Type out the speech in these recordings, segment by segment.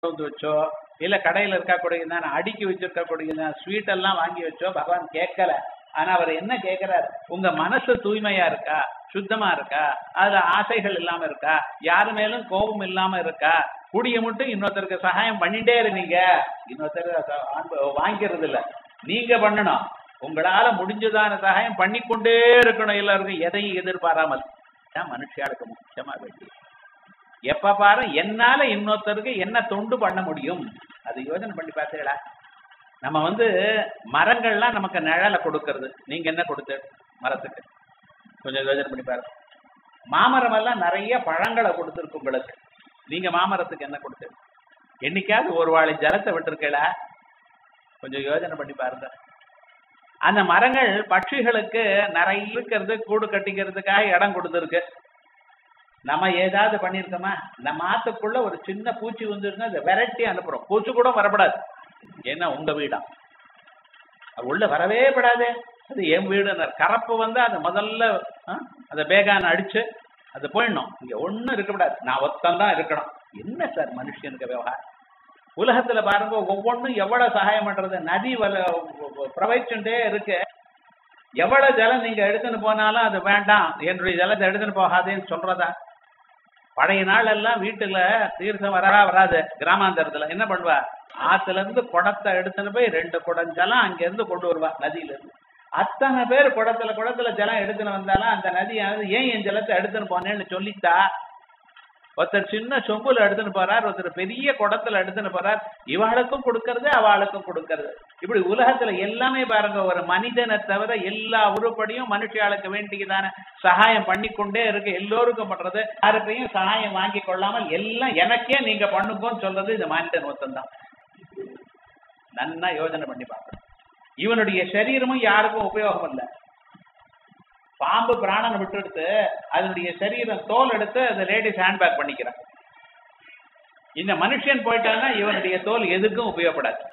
வந்து வச்சோ இல்ல கடையில இருக்கக்கூடியதான அடுக்கி வச்சிருக்கக்கூடியதான ஸ்வீட் எல்லாம் வாங்கி வச்சோ பகவான் கேட்கல ஆனா அவர் என்ன கேட்கிறார் உங்க மனசு தூய்மையா இருக்கா சுத்தமா இருக்கா அதுல ஆசைகள் இல்லாம இருக்கா யாரு மேலும் கோபம் இல்லாம இருக்கா குடிய மட்டும் இன்னொருத்தருக்கு சகாயம் பண்ணிட்டே இருந்தீங்க இன்னொருத்தர் அன்பு வாங்கிக்கிறது இல்ல நீங்க பண்ணணும் உங்களால முடிஞ்சதான சகாயம் பண்ணிக்கொண்டே இருக்கணும் எல்லாருக்கும் எதையும் எதிர்பாராமல் தான் மனுஷியாளுக்கு முக்கியமா வேண்டியது எப்ப பாரு என்னால இன்னொருத்தருக்கு என்ன தொண்டு பண்ண முடியும் அது யோசனை பண்ணி பார்த்தீங்களா நம்ம வந்து மரங்கள்லாம் நமக்கு நிழலை கொடுக்கறது நீங்க என்ன கொடுத்து மரத்துக்கு கொஞ்சம் யோசனை பண்ணி பாருங்க மாமரம் எல்லாம் நிறைய பழங்களை கொடுத்துருக்கு உங்களுக்கு நீங்க மாமரத்துக்கு என்ன கொடுத்து என்னைக்காவது ஒரு வாழை ஜலத்தை விட்டுருக்கல கொஞ்சம் யோசனை பண்ணி பாருங்க அந்த மரங்கள் பட்சிகளுக்கு நிறைய இருக்கிறது கூடு கட்டிக்கிறதுக்காக இடம் கொடுத்துருக்கு நம்ம ஏதாவது பண்ணியிருக்கோமா நம்ம ஆத்துக்குள்ள ஒரு சின்ன பூச்சி வந்துருந்தா அதை விரட்டி அனுப்புறோம் பூச்சி கூட வரப்படாது ஏன்னா உங்க வீடா அது உள்ள வரவே படாதே அது என் வீடுன்னு கரப்பு வந்து அது முதல்ல ஆ, அதை பேகான அடிச்சு அது போயிடணும் இங்க ஒண்ணும் இருக்கக்கூடாது நான் ஒத்தம் தான் இருக்கணும் என்ன சார் மனுஷனுக்கு விவகாரம் உலகத்துல பாருங்க ஒவ்வொன்றும் எவ்வளவு சகாயம் பண்றது நதி வல பிரவகிச்சுட்டே இருக்கு எவ்வளவு ஜலம் நீங்க எடுத்துன்னு போனாலும் அது வேண்டாம் என்னுடைய ஜலத்தை எடுத்துன்னு போகாதேன்னு சொல்றதா பழைய நாள் எல்லாம் வீட்டுல தீர்த்தம் வரா வராது கிராமாந்தரத்துல என்ன பண்ணுவா ஆத்துல இருந்து குடத்தை எடுத்துன்னு போய் ரெண்டு குடம் ஜலம் அங்க இருந்து கொண்டு வருவா நதியில இருந்து அத்தனை பேர் குடத்துல குடத்துல ஜலம் எடுத்துன்னு வந்தாலும் அந்த நதியானது ஏன் என் ஜலத்தை எடுத்துன்னு போனேன்னு சொல்லித்தா ஒருத்தர் சின்ன சொம்புல எடுத்துன்னு போறார் ஒருத்தர் பெரிய குடத்துல எடுத்துன்னு போறார் இவாளுக்கும் கொடுக்கறது அவளுக்கும் கொடுக்கறது இப்படி உலகத்துல எல்லாமே பாருங்க ஒரு மனிதனை தவிர எல்லா உருப்படியும் மனுஷியாளுக்கு வேண்டியதான சகாயம் பண்ணிக்கொண்டே இருக்கு எல்லோருக்கும் பண்றது யாருக்கையும் சகாயம் வாங்கி கொள்ளாமல் எல்லாம் எனக்கே நீங்க பண்ணுங்கன்னு சொல்றது இந்த மனிதன் ஒருத்தன் தான் நன்னா யோசனை பண்ணி பார்க்கணும் இவனுடைய சரீரமும் யாருக்கும் உபயோகம் இல்லை பாம்பு பிராணனை விட்டுடுத்து அதனுடைய சரீரம் தோல் எடுத்து அந்த லேடிஸ் ஹேண்ட்பேக் பண்ணிக்கிறான் இந்த மனுஷன் போயிட்டான்னா இவனுடைய தோல் எதுக்கும் உபயோகப்படாது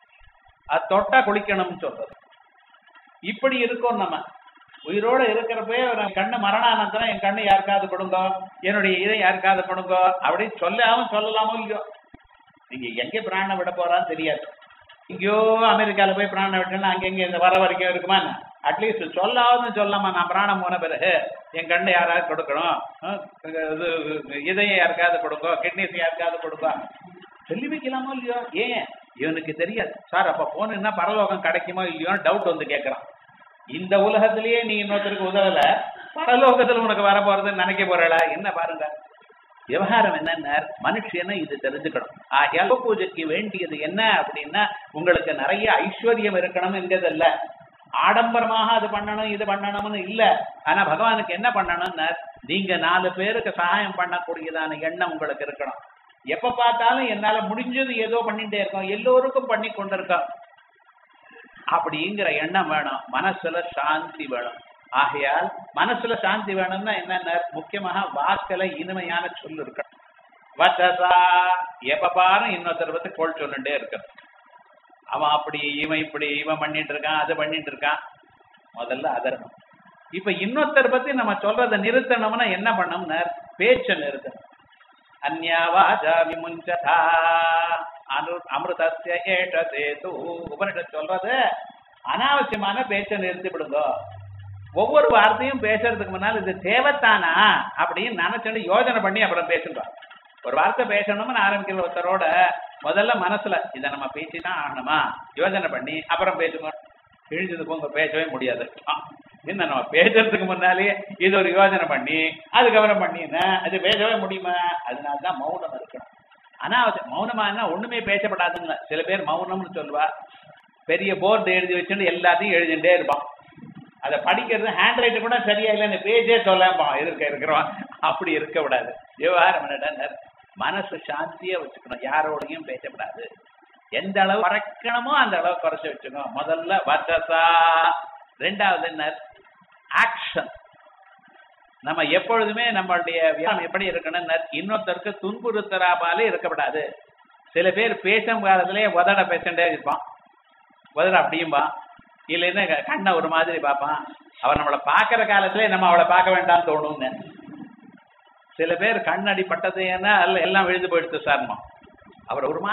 அது தொட்டா குளிக்கணும்னு சொல்றது இப்படி இருக்கோம் நம்ம உயிரோட இருக்கிறப்பே ஒரு கண்ணு மரணானந்தரம் என் கண்ணு யாருக்காவது கொடுங்க என்னுடைய இதை யாருக்காவது கொடுங்க அப்படின்னு சொல்லாம சொல்லலாமோ இல்லையோ நீங்க எங்க பிராணம் விட போறான்னு தெரியாது எங்கேயோ அமெரிக்கால போய் பிராணம் விட்டேன்னா அங்கங்க இந்த வர வரைக்கும் இருக்குமா அட்லீஸ்ட் சொல்லாவது சொல்லாமா நான் பிராணம் போன பிறகு என் கண்ணை யாராவது கொடுக்கணும் அஹ் இது இதயம் யாருக்காவது கொடுங்க கிட்னிஸ் யாருக்காவது கொடுங்க சொல்லி வைக்கலாமோ இல்லையோ ஏன் இவனுக்கு தெரியாது சார் அப்ப போனா பரலோகம் கிடைக்குமோ இல்லையோன்னு டவுட் வந்து கேட்கறான் இந்த உலகத்திலேயே நீ இன்னொருத்தருக்கு உதவல பரலோகத்துல உனக்கு வர போறதுன்னு நினைக்க போறல என்ன பாருங்க விவகாரம் என்னன்னா மனுஷனை இது தெரிஞ்சுக்கணும் ஆகையால் பூஜைக்கு வேண்டியது என்ன அப்படின்னா உங்களுக்கு நிறைய ஐஸ்வர்யம் இருக்கணும் என்கிறதல்ல ஆடம்பரமாக அது பண்ணணும் இது பண்ணணும்னு இல்ல ஆனா பகவானுக்கு என்ன பண்ணணும்னா நீங்க நாலு பேருக்கு சகாயம் பண்ணக்கூடியதான எண்ணம் உங்களுக்கு இருக்கணும் எப்ப பார்த்தாலும் என்னால முடிஞ்சது ஏதோ பண்ணிட்டே இருக்கோம் எல்லோருக்கும் பண்ணி கொண்டிருக்கோம் அப்படிங்கிற எண்ணம் வேணும் மனசுல சாந்தி வேணும் ஆகையால் மனசுல சாந்தி வேணும்னா என்னென்ன முக்கியமாக வாக்குல இனிமையான சொல் இருக்கணும் வச்சசா எப்ப பாரும் இன்னொருத்தர் பத்தி கோல் சொல்லிட்டே இருக்கணும் அவன் அப்படி இவன் இப்படி இவன் பண்ணிட்டு இருக்கான் அது பண்ணிட்டு இருக்கான் முதல்ல அதர்மம் இப்ப இன்னொருத்தர் பத்தி நம்ம சொல்றதை நிறுத்தணும்னா என்ன பண்ணோம்னா பேச்சை நிறுத்தணும் அந்யாவாஜா விமுஞ்சதா அனு அமிர்தஸ்ய ஏஷ சேது உபனிஷத் சொல்றது அனாவசியமான பேச்சை நிறுத்தி விடுங்க ஒவ்வொரு வார்த்தையும் பேசுறதுக்கு முன்னால் இது தேவைத்தானா அப்படின்னு நினைச்சுட்டு யோசனை பண்ணி அப்புறம் பேசுங்க ஒரு வார்த்தை பேசணும்னு ஆரம்பிக்கிற ஒருத்தரோட முதல்ல மனசுல இதை நம்ம பேசிதான் ஆகணுமா யோசனை பண்ணி அப்புறம் பேசுங்க கிழிஞ்சது போங்க பேசவே முடியாது ஆ, என்ன நம்ம பேசுறதுக்கு முன்னாலேயே இது ஒரு யோசனை பண்ணி அதுக்கப்புறம் பண்ணினா அது பேசவே முடியுமா அதனால தான் மௌனம் இருக்கணும் அனாவசியம் மௌனமா என்ன ஒண்ணுமே பேசப்படாதுங்க சில பேர் மௌனம்னு சொல்லுவா பெரிய போர்டு எழுதி வச்சுட்டு எல்லாத்தையும் எழுதிட்டே இருப்பான் அதை படிக்கிறது ஹேண்ட் ரைட்டு கூட சரியா இல்லைன்னு பேஜே சொல்லாமா இருக்க இருக்கிறோம் அப்படி இருக்க விடாது விவகாரம் என்னடா மனசு சாந்தியா வச்சுக்கணும் யாரோடையும் பேசக்கூடாது எந்த அளவு குறைக்கணுமோ அந்த அளவு குறைச்சு வச்சுக்கணும் முதல்ல வச்சசா ரெண்டாவது என்ன ஆக்ஷன் நம்ம எப்பொழுதுமே நம்மளுடைய வியாபாரம் எப்படி இருக்கணும்னா இன்னொருத்தருக்கு துன்புறுத்தராபாலே இருக்கக்கூடாது சில பேர் பேசும் காலத்திலே உதட பேசண்டே இருப்பான் உதட அப்படியும்பா இல்லைன்னா க- கண்ணை ஒரு மாதிரி பார்ப்பான் அவர் நம்மளை பார்க்குற காலத்திலே நம்ம அவளை பார்க்க வேண்டாம்னு தோணும்னு சில பேர் கண்ணடி பட்டது ஏன்னா அல்ல எல்லாம் விழுந்து போயிடுத்து சார்மா அவர் ஒரு